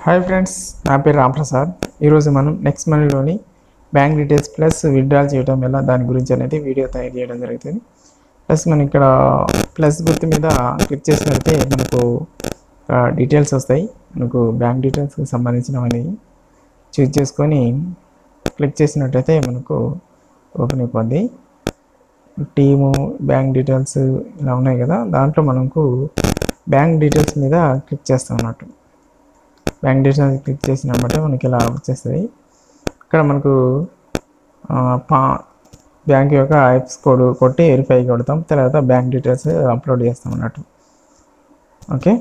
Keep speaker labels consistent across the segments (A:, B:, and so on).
A: hi friends నా పేరు రాంప్రసాద్ ఈరోజు మనం నెక్స్ట్ మనీలోని బ్యాంక్ డీటెయిల్స్ ప్లస్ విత్డ్రాల్ చేయడం ఎలా దాని గురించి అనేది వీడియో తయారు చేయడం జరుగుతుంది ప్లస్ మనం ఇక్కడ ప్లస్ గుర్తు మీద క్లిక్ చేసినట్లయితే మనకు డీటెయిల్స్ వస్తాయి మనకు బ్యాంక్ డీటెయిల్స్కి సంబంధించినవన్నీ చూజ్ చేసుకొని క్లిక్ చేసినట్టయితే మనకు ఓపెన్ అయిపోద్ది టీము బ్యాంక్ డీటెయిల్స్ ఇలా ఉన్నాయి కదా దాంట్లో మనకు బ్యాంక్ డీటెయిల్స్ మీద క్లిక్ చేస్తాం అన్నట్టు బ్యాంక్ డీటెయిల్స్ క్లిక్ చేసినప్పుడు మనకి ఇలా వచ్చేస్తుంది ఇక్కడ మనకు ఆ, పా బ్యాంక్ యొక్క ఐప్స్ కోడ్ కొట్టి వెరిఫై కొడతాం తర్వాత బ్యాంక్ డీటెయిల్స్ అప్లోడ్ చేస్తాం అన్నట్టు ఓకే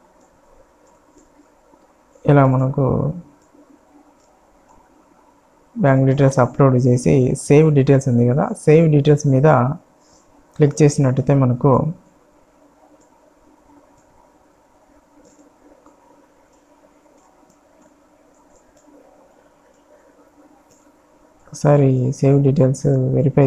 A: ఇలా మనకు బ్యాంక్ డీటెయిల్స్ అప్లోడ్ చేసి సేవ్ డీటెయిల్స్ ఉంది కదా సేవ్ డీటెయిల్స్ మీద క్లిక్ చేసినట్టయితే మనకు ఒకసారి సేవ్ డీటెయిల్స్ వెరిఫై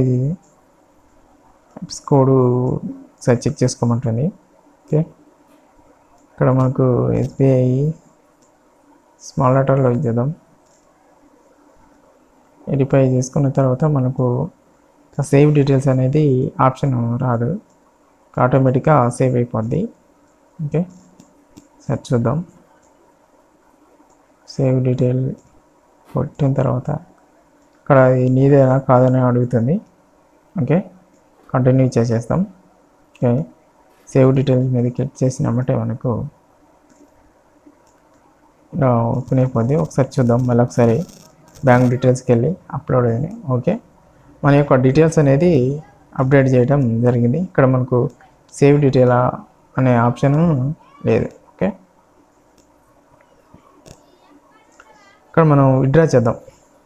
A: కోడ్ ఒకసారి చెక్ చేసుకోమంటుంది ఓకే ఇక్కడ మనకు ఎస్బీఐ స్మాల్ లెటర్లో ఇద్దాం వెరిఫై చేసుకున్న తర్వాత మనకు సేవ్ డీటెయిల్స్ అనేది ఆప్షన్ రాదు ఆటోమేటిక్గా సేవ్ అయిపోద్ది ఓకే సరే చూద్దాం సేవ్ డీటెయిల్ కొట్టిన తర్వాత ఇక్కడ ఇది నీదేనా కాదని అడుగుతుంది ఓకే కంటిన్యూ చేసేస్తాం ఓకే సేవ్ డీటెయిల్స్ మీద క్లిక్ చేసినామంటే మనకు ఇలా ఓపెన్ అయిపోద్ది ఒకసారి చూద్దాం మళ్ళీ ఒకసారి బ్యాంక్ డీటెయిల్స్కి వెళ్ళి అప్లోడ్ అయింది ఓకే మన యొక్క డీటెయిల్స్ అనేది అప్డేట్ చేయడం జరిగింది ఇక్కడ మనకు సేవ్ డీటెయిల్ అనే ఆప్షన్ లేదు ఓకే ఇక్కడ మనం విత్డ్రా చేద్దాం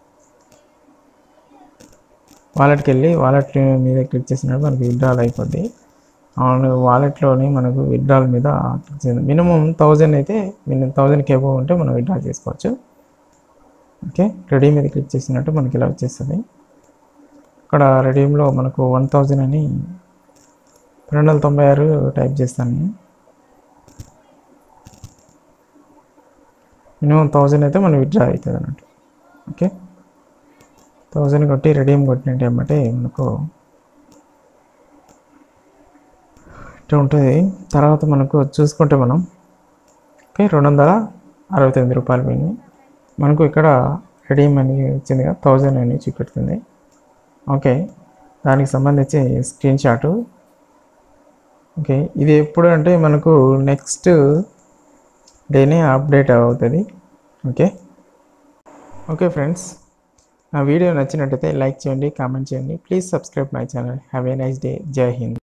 A: వాలెట్కి వెళ్ళి వాలెట్ మీద క్లిక్ చేసినప్పుడు మనకి విత్డ్రాల్ అయిపోద్ది అవును వాలెట్లోని మనకు విత్డ్రాల్ మీద క్లిక్ చేయాలి మినిమం థౌజండ్ అయితే మినిమం థౌజండ్కి ఎబో ఉంటే మనం విత్డ్రా చేసుకోవచ్చు ఓకే రెడీ మీద క్లిక్ చేసినట్టు మనకి ఇలా వచ్చేస్తుంది ఇక్కడ రెడీమ్లో మనకు వన్ థౌజండ్ అని రెండు వందల తొంభై ఆరు టైప్ చేస్తాను నేను మినిమం థౌజండ్ అయితే మనం విత్డ్రా అవుతుంది అన్నట్టు ఓకే థౌజండ్ కొట్టి రెడీమ్ కొట్టినట్టు ఏమంటే మనకు ఇట్లా ఉంటుంది తర్వాత మనకు చూసుకుంటే మనం ఓకే రెండు వందల అరవై తొమ్మిది రూపాయలు పోయింది మనకు ఇక్కడ రెడీమ్ అని వచ్చింది కదా థౌజండ్ అని చూపెడుతుంది ఓకే దానికి సంబంధించి స్క్రీన్ షాటు ఓకే ఇది ఎప్పుడు అంటే మనకు నెక్స్ట్ డేనే అప్డేట్ అవుతుంది ఓకే ఓకే ఫ్రెండ్స్ నా వీడియో నచ్చినట్టయితే లైక్ చేయండి కామెంట్ చేయండి please subscribe my channel have a nice day Jai Hind